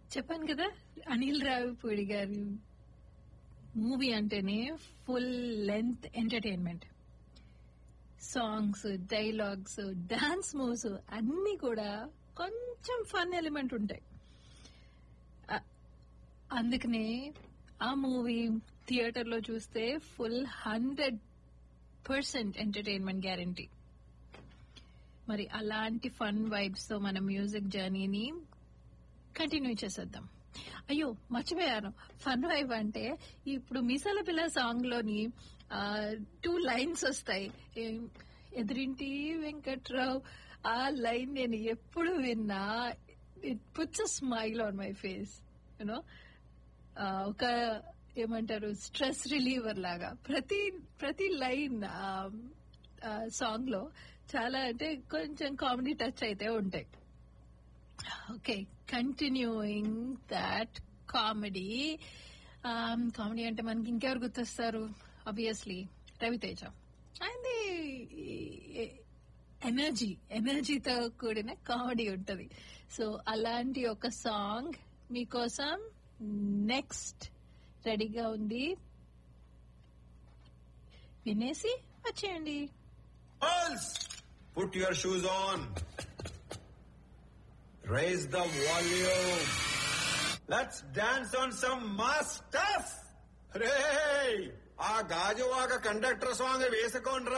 చెప్పాను కదా అనిల్ రావిపూడి గారి మూవీ అంటేనే full length entertainment songs dialogues dance moves అన్ని కూడా కొంచెం ఫన్ ఎలిమెంట్ ఉంటాయి అ- అందుకనే ఆ మూవీ థియేటర్ లో చూస్తే full hundred percent entertainment guarantee మరి అలాంటి ఫన్ వైబ్స్ తో మన మ్యూజిక్ జర్నీని కంటిన్యూ చేసేద్దాం అయ్యో మర్చిపోయాను ఫన్ వైబ్ అంటే ఇప్పుడు మీసాల పిల్ల సాంగ్ లోని టూ లైన్స్ వస్తాయి ఏం, ఎదురింటి వెంకట్రావు ఆ లైన్ నేను ఎప్పుడు విన్నా it puts a smile on my face you know ఒక ఏమంటారు స్ట్రెస్ రిలీవర్ లాగా ప్రతి ప్రతి లైన్ సాంగ్ లో చాలా అంటే కొంచెం కామెడీ టచ్ అయితే ఉంటాయి okay continuing that comedy comedy అంటే మనకి ఇంకెవరు గుర్తొస్తారు ఆబ్వియస్లీ రవితేజ ఆయనది ఎనర్జీ ఎనర్జీతో కూడిన కామెడీ ఉంటది సో అలాంటి ఒక సాంగ్ మీకోసం నెక్స్ట్ రెడీగా ఉంది వినేసి వచ్చేయండి Girls, put your shoes on. Raise the volume. Let's dance on some mass stuff. రే ఆ గాజువాక కండక్టర్ సాంగ్ వేసుకోండి